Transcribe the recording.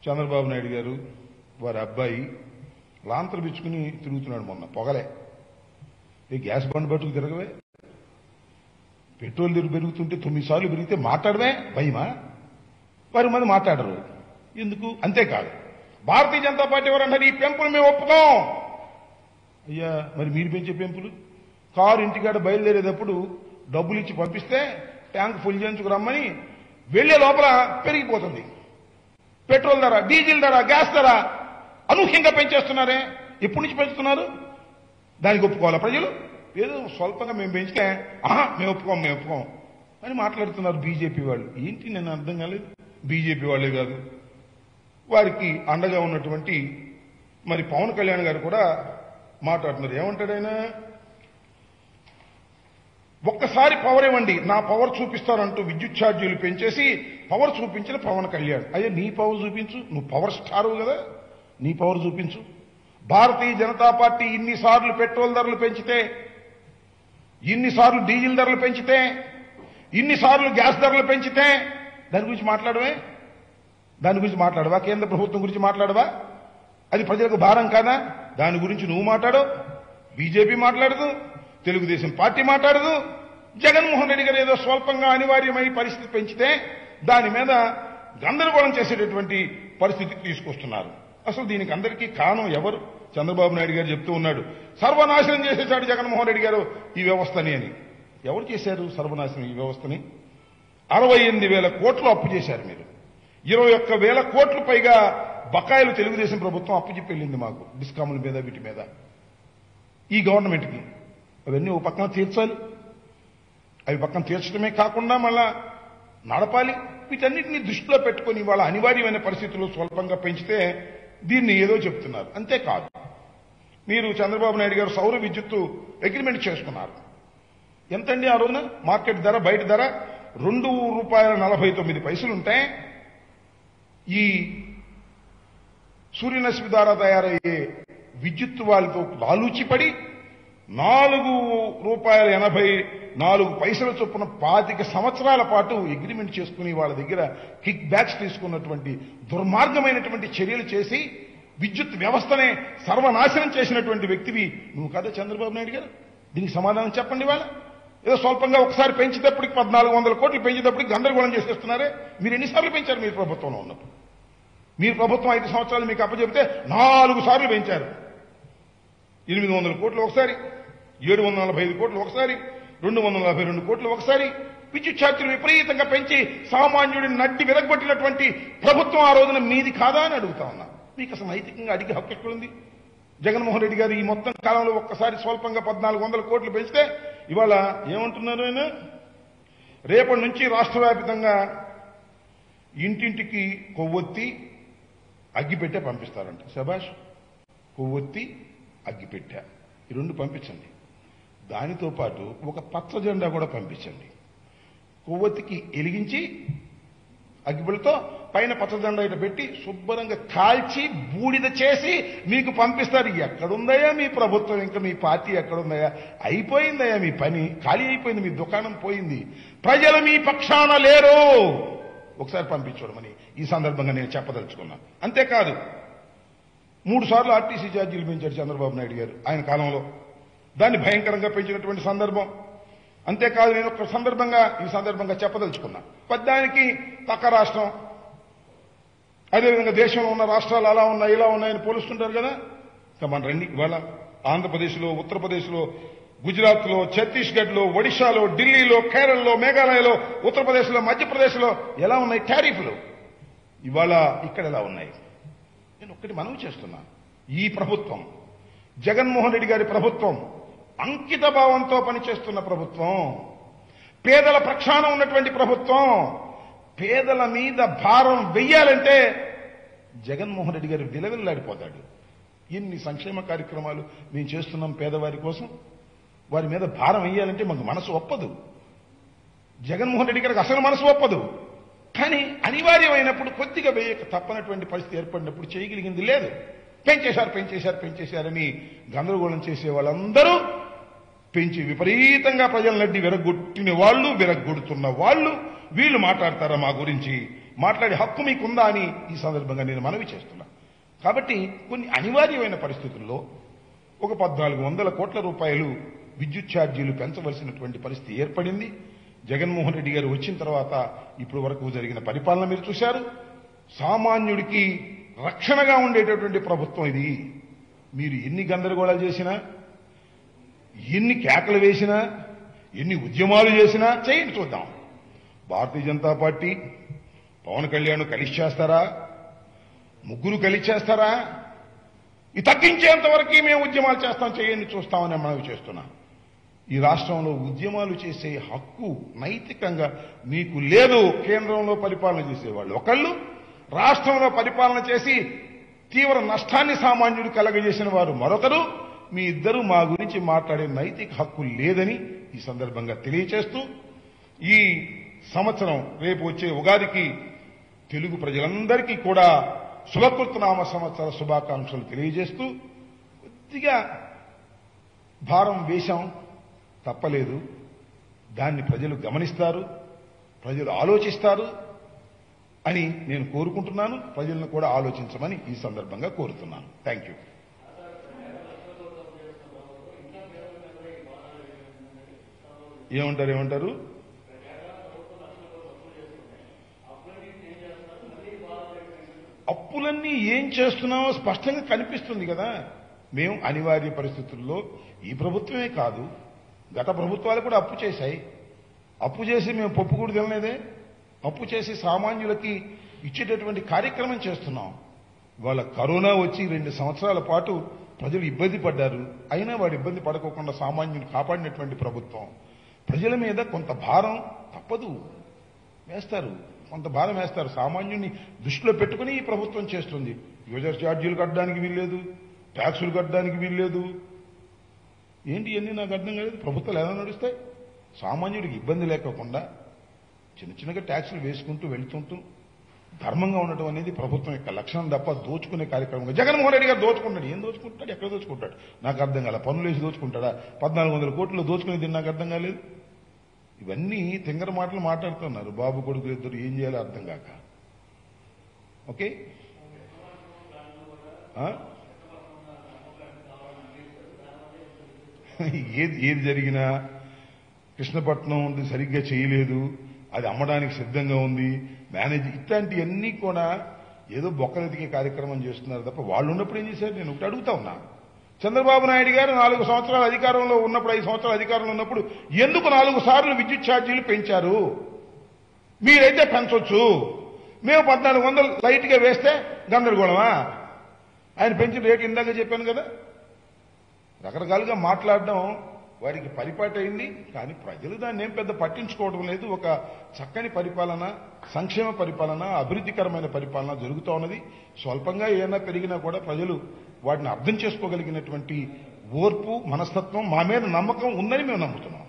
చంద్రబాబు నాయుడు గారు వారి అబ్బాయి లాంతరు పిచ్చుకుని తిరుగుతున్నాడు మొన్న పొగలే ఏ గ్యాస్ బండ్ పట్టుకు తిరగవే పెట్రోల్ ధర పెరుగుతుంటే తొమ్మిది సార్లు పెరిగితే మాట్లాడవే భయమా వారి మంది మాట్లాడరు ఎందుకు అంతేకాదు భారతీయ జనతా పార్టీ వారు అన్నారు ఈ పెంపులు మేము ఒప్పుకోం అయ్యా మరి మీరు పెంచే పెంపులు కారు ఇంటికాడ బయలుదేరేటప్పుడు డబ్బులు ఇచ్చి పంపిస్తే ట్యాంక్ ఫుల్ చేయించుకు రమ్మని వెళ్లే లోపల పెరిగిపోతుంది పెట్రోల్ ధర డీజిల్ ధర గ్యాస్ ధర అనూహ్యంగా పెంచేస్తున్నారే ఎప్పటి నుంచి పెంచుతున్నారు దానికి ఒప్పుకోవాలా ప్రజలు ఏదో స్వల్పంగా మేము పెంచితే ఆహా మేము ఒప్పుకోం మేము ఒప్పుకోం అని మాట్లాడుతున్నారు బీజేపీ వాళ్ళు ఏంటి నేను అర్థం కాలేదు బీజేపీ వాళ్ళే కాదు వారికి అండగా ఉన్నటువంటి మరి పవన్ కళ్యాణ్ గారు కూడా మాట్లాడుతున్నారు ఏమంటాడు ఆయన ఒక్కసారి పవర్ ఇవ్వండి నా పవర్ చూపిస్తానంటూ విద్యుత్ ఛార్జీలు పెంచేసి పవర్ చూపించిన పవన్ కళ్యాణ్ అయ్యా నీ పవర్ చూపించు నువ్వు పవర్ స్టారు కదా నీ పవర్ చూపించు భారతీయ జనతా పార్టీ ఇన్నిసార్లు పెట్రోల్ ధరలు పెంచితే ఇన్నిసార్లు డీజిల్ ధరలు పెంచితే ఇన్నిసార్లు గ్యాస్ ధరలు పెంచితే దాని గురించి మాట్లాడవే దాని గురించి మాట్లాడవా కేంద్ర ప్రభుత్వం గురించి మాట్లాడవా అది ప్రజలకు భారం కాదా దాని గురించి నువ్వు మాట్లాడు బీజేపీ మాట్లాడదు తెలుగుదేశం పార్టీ మాట్లాడదు జగన్మోహన్ రెడ్డి గారు ఏదో స్వల్పంగా అనివార్యమై పరిస్థితి పెంచితే దాని మీద గందరగోళం చేసేటటువంటి పరిస్థితికి తీసుకొస్తున్నారు అసలు దీనికి అందరికీ కారణం ఎవరు చంద్రబాబు నాయుడు గారు చెప్తూ ఉన్నాడు సర్వనాశనం చేసేశాడు జగన్మోహన్ రెడ్డి గారు ఈ వ్యవస్థని అని ఎవరు చేశారు సర్వనాశనం ఈ వ్యవస్థని అరవై ఎనిమిది వేల కోట్లు అప్పు చేశారు మీరు ఇరవై ఒక్క వేల కోట్లు పైగా బకాయిలు తెలుగుదేశం ప్రభుత్వం అప్పు చెప్పి వెళ్ళింది మాకు డిస్కాముల మీద వీటి మీద ఈ గవర్నమెంట్కి అవన్నీ ఓ పక్కన తీర్చాలి అవి పక్కన తీర్చడమే కాకుండా మళ్ళా నడపాలి వీటన్నిటిని దృష్టిలో పెట్టుకొని వాళ్ళ అనివార్యమైన పరిస్థితుల్లో స్వల్పంగా పెంచితే దీన్ని ఏదో చెప్తున్నారు అంతేకాదు మీరు చంద్రబాబు నాయుడు గారు సౌర విద్యుత్తు అగ్రిమెంట్ చేసుకున్నారు ఎంతండి ఆ రోజున మార్కెట్ ధర బయట ధర రెండు రూపాయల నలభై తొమ్మిది పైసలు ఉంటే ఈ సూర్యరశ్మి ద్వారా తయారయ్యే విద్యుత్ వాళ్ళతో లాలూచిపడి నాలుగు రూపాయల ఎనభై నాలుగు పైసల చొప్పున పాతిక సంవత్సరాల పాటు అగ్రిమెంట్ చేసుకుని వాళ్ళ దగ్గర కిక్ బ్యాక్స్ తీసుకున్నటువంటి దుర్మార్గమైనటువంటి చర్యలు చేసి విద్యుత్ వ్యవస్థనే సర్వనాశనం చేసినటువంటి వ్యక్తివి నువ్వు కదా చంద్రబాబు నాయుడు గారు దీనికి సమాధానం చెప్పండి వాళ్ళ ఏదో స్వల్పంగా ఒకసారి పెంచేటప్పటికి పద్నాలుగు వందల కోట్లు పెంచేటప్పటికి గందరగోళం చేసేస్తున్నారే మీరు ఎన్నిసార్లు పెంచారు మీరు ప్రభుత్వంలో ఉన్నప్పుడు మీరు ప్రభుత్వం ఐదు సంవత్సరాలు మీకు అప్పచెబితే నాలుగు సార్లు పెంచారు ఎనిమిది వందల కోట్లు ఒకసారి ఏడు వందల నలభై ఐదు కోట్లు ఒకసారి రెండు వందల నలభై రెండు కోట్లు ఒకసారి విద్యుత్ ఛార్జీలు విపరీతంగా పెంచి సామాన్యుడిని నడ్డి విరగొట్టినటువంటి ప్రభుత్వం ఆ రోజున మీది కాదా అని అడుగుతా ఉన్నా మీకు అసలు నైతికంగా అడిగే హక్కు ఎక్కడుంది జగన్మోహన్ రెడ్డి గారు ఈ మొత్తం కాలంలో ఒక్కసారి స్వల్పంగా పద్నాలుగు వందల కోట్లు పెంచితే ఇవాళ ఏమంటున్నారు ఆయన రేపటి నుంచి రాష్ట్ర వ్యాప్తంగా ఇంటింటికి కొవ్వొత్తి అగ్గిపెట్టే పంపిస్తారంట శభాష్ కొవ్వొత్తి అగ్గిపెట్టె ఈ రెండు పంపించండి దానితో పాటు ఒక పచ్చ జెండా కూడా పంపించండి కొవ్వొత్తికి ఎలిగించి అగ్గిపులతో పైన పచ్చ జెండా ఇట పెట్టి శుభ్రంగా కాల్చి బూడిద చేసి మీకు పంపిస్తారు ఎక్కడుందయ్యా మీ ప్రభుత్వం ఇంకా మీ పార్టీ ఎక్కడుందయ్యా అయిపోయిందయ్యా మీ పని ఖాళీ అయిపోయింది మీ దుకాణం పోయింది ప్రజలు మీ పక్షాన లేరు ఒకసారి పంపించడమని ఈ సందర్భంగా నేను చెప్పదలుచుకున్నాను అంతేకాదు మూడు సార్లు ఆర్టీసీ ఛార్జీలు పెంచాడు చంద్రబాబు నాయుడు గారు ఆయన కాలంలో దాన్ని భయంకరంగా పెంచినటువంటి సందర్భం అంతేకాదు నేను ఒక సందర్భంగా ఈ సందర్భంగా చెప్పదలుచుకున్నా పద్దానికి పక్క రాష్ట్రం అదేవిధంగా దేశంలో ఉన్న రాష్ట్రాలు అలా ఉన్నాయి ఇలా ఉన్నాయని పోలుస్తుంటారు కదా ఇంకా మన రండి ఇవాళ ఆంధ్రప్రదేశ్లో ఉత్తరప్రదేశ్లో గుజరాత్లో ఛత్తీస్గఢ్లో ఒడిశాలో ఢిల్లీలో కేరళలో మేఘాలయలో ఉత్తరప్రదేశ్లో మధ్యప్రదేశ్లో ఎలా ఉన్నాయి టారిఫ్లు ఇవాళ ఇక్కడ ఎలా ఉన్నాయి నేను ఒక్కటి మనవి చేస్తున్నా ఈ ప్రభుత్వం జగన్మోహన్ రెడ్డి గారి ప్రభుత్వం అంకిత భావంతో పనిచేస్తున్న ప్రభుత్వం పేదల ప్రక్షాళన ఉన్నటువంటి ప్రభుత్వం పేదల మీద భారం వెయ్యాలంటే జగన్మోహన్ రెడ్డి గారు విలవిల్లాడిపోతాడు ఎన్ని సంక్షేమ కార్యక్రమాలు మేము చేస్తున్నాం పేదవారి కోసం వారి మీద భారం వేయాలంటే మాకు మనసు ఒప్పదు జగన్మోహన్ రెడ్డి గారికి అసలు మనసు ఒప్పదు కానీ అనివార్యమైనప్పుడు కొద్దిగా వేయక తప్పనటువంటి పరిస్థితి ఏర్పడినప్పుడు చేయగలిగింది లేదు పెంచేశారు పెంచేశారు పెంచేశారని గందరగోళం చేసే వాళ్ళందరూ పెంచి విపరీతంగా ప్రజల నడ్డి విరగొట్టిన వాళ్ళు విరగొడుతున్న వాళ్ళు వీళ్ళు మాట్లాడతారా మా గురించి మాట్లాడే హక్కు మీకుందా అని ఈ సందర్భంగా నేను మనవి చేస్తున్నా కాబట్టి కొన్ని అనివార్యమైన పరిస్థితుల్లో ఒక పద్నాలుగు వందల కోట్ల రూపాయలు విద్యుత్ ఛార్జీలు పెంచవలసినటువంటి పరిస్థితి ఏర్పడింది జగన్మోహన్ రెడ్డి గారు వచ్చిన తర్వాత ఇప్పుడు వరకు జరిగిన పరిపాలన మీరు చూశారు సామాన్యుడికి రక్షణగా ఉండేటటువంటి ప్రభుత్వం ఇది మీరు ఎన్ని గందరగోళాలు చేసినా ఎన్ని కేకలు వేసినా ఎన్ని ఉద్యమాలు చేసినా చేయండి చూద్దాం భారతీయ జనతా పార్టీ పవన్ కళ్యాణ్ కలిసి చేస్తారా ముగ్గురు కలిసి చేస్తారా ఇది తగ్గించేంత వరకు మేము ఉద్యమాలు చేస్తాం చేయండి చూస్తామని మనవి చేస్తున్నాం ఈ రాష్ట్రంలో ఉద్యమాలు చేసే హక్కు నైతికంగా మీకు లేదు కేంద్రంలో పరిపాలన చేసేవాళ్ళు ఒకళ్ళు రాష్ట్రంలో పరిపాలన చేసి తీవ్ర నష్టాన్ని సామాన్యుడు కలగజేసిన వారు మరొకరు మీ ఇద్దరు మా గురించి మాట్లాడే నైతిక హక్కు లేదని ఈ సందర్భంగా తెలియచేస్తూ ఈ సంవత్సరం రేపు వచ్చే ఉగాదికి తెలుగు ప్రజలందరికీ కూడా శుభకృతనామ సంవత్సర శుభాకాంక్షలు తెలియజేస్తూ కొద్దిగా భారం వేశాం తప్పలేదు దాన్ని ప్రజలు గమనిస్తారు ప్రజలు ఆలోచిస్తారు అని నేను కోరుకుంటున్నాను ప్రజలను కూడా ఆలోచించమని ఈ సందర్భంగా కోరుతున్నాను థ్యాంక్ యూ ఏమంటారు ఏమంటారు అప్పులన్నీ ఏం చేస్తున్నామో స్పష్టంగా కనిపిస్తుంది కదా మేము అనివార్య పరిస్థితుల్లో ఈ ప్రభుత్వమే కాదు గత ప్రభుత్వాలు కూడా అప్పు చేశాయి అప్పు చేసి మేము పప్పు కూడా తినలేదే అప్పు చేసి సామాన్యులకి ఇచ్చేటటువంటి కార్యక్రమం చేస్తున్నాం వాళ్ళ కరోనా వచ్చి రెండు సంవత్సరాల పాటు ప్రజలు ఇబ్బంది పడ్డారు అయినా వాడు ఇబ్బంది పడకోకుండా సామాన్యుని కాపాడినటువంటి ప్రభుత్వం ప్రజల మీద కొంత భారం తప్పదు వేస్తారు కొంత భారం వేస్తారు సామాన్యుని దృష్టిలో పెట్టుకుని ఈ ప్రభుత్వం చేస్తుంది యూజర్ ఛార్జీలు కట్టడానికి వీల్లేదు ట్యాక్సులు కట్టడానికి వీల్లేదు ఏంటి ఇవన్నీ నాకు అర్థం కాలేదు ప్రభుత్వాలు ఎలా నడుస్తాయి సామాన్యుడికి ఇబ్బంది లేకోకుండా చిన్న చిన్నగా ట్యాక్సులు వేసుకుంటూ వెళ్తుంటూ ధర్మంగా ఉండటం అనేది ప్రభుత్వం యొక్క లక్షణం తప్ప దోచుకునే కార్యక్రమంగా జగన్మోహన్ రెడ్డి గారు దోచుకుంటాడు ఏం దోచుకుంటాడు ఎక్కడ దోచుకుంటాడు నాకు అర్థం కాలే పన్నులు వేసి దోచుకుంటాడా పద్నాలుగు వందల కోట్లు దోచుకునేది నాకు అర్థం కాలేదు ఇవన్నీ తింగర మాటలు మాట్లాడుతున్నారు బాబు కొడుకు ఇద్దరు ఏం చేయాలో అర్థం కాక ఓకే ఆ? ఏది ఏది జరిగినా కృష్ణపట్నం ఉంది సరిగ్గా చేయలేదు అది అమ్మడానికి సిద్ధంగా ఉంది మేనేజ్ ఇట్లాంటివన్నీ కూడా ఏదో బొక్కలెతికే కార్యక్రమం చేస్తున్నారు తప్ప వాళ్ళు ఉన్నప్పుడు ఏం చేశారు నేను ఒకటి అడుగుతా ఉన్నా చంద్రబాబు నాయుడు గారు నాలుగు సంవత్సరాలు అధికారంలో ఉన్నప్పుడు ఐదు సంవత్సరాలు అధికారంలో ఉన్నప్పుడు ఎందుకు నాలుగు సార్లు విద్యుత్ ఛార్జీలు పెంచారు మీరైతే పెంచొచ్చు మేము పద్నాలుగు వందలు లైట్గా వేస్తే గందరగోళమా ఆయన పెంచిన రేటు ఇందాక చెప్పాను కదా రకరకాలుగా మాట్లాడడం వారికి పరిపాటి అయింది కానీ ప్రజలు దాన్ని ఏం పెద్ద పట్టించుకోవడం లేదు ఒక చక్కని పరిపాలన సంక్షేమ పరిపాలన అభివృద్ధికరమైన పరిపాలన జరుగుతూ ఉన్నది స్వల్పంగా ఏమైనా పెరిగినా కూడా ప్రజలు వాటిని అర్థం చేసుకోగలిగినటువంటి ఓర్పు మనస్తత్వం మా మీద నమ్మకం ఉందని మేము నమ్ముతున్నాం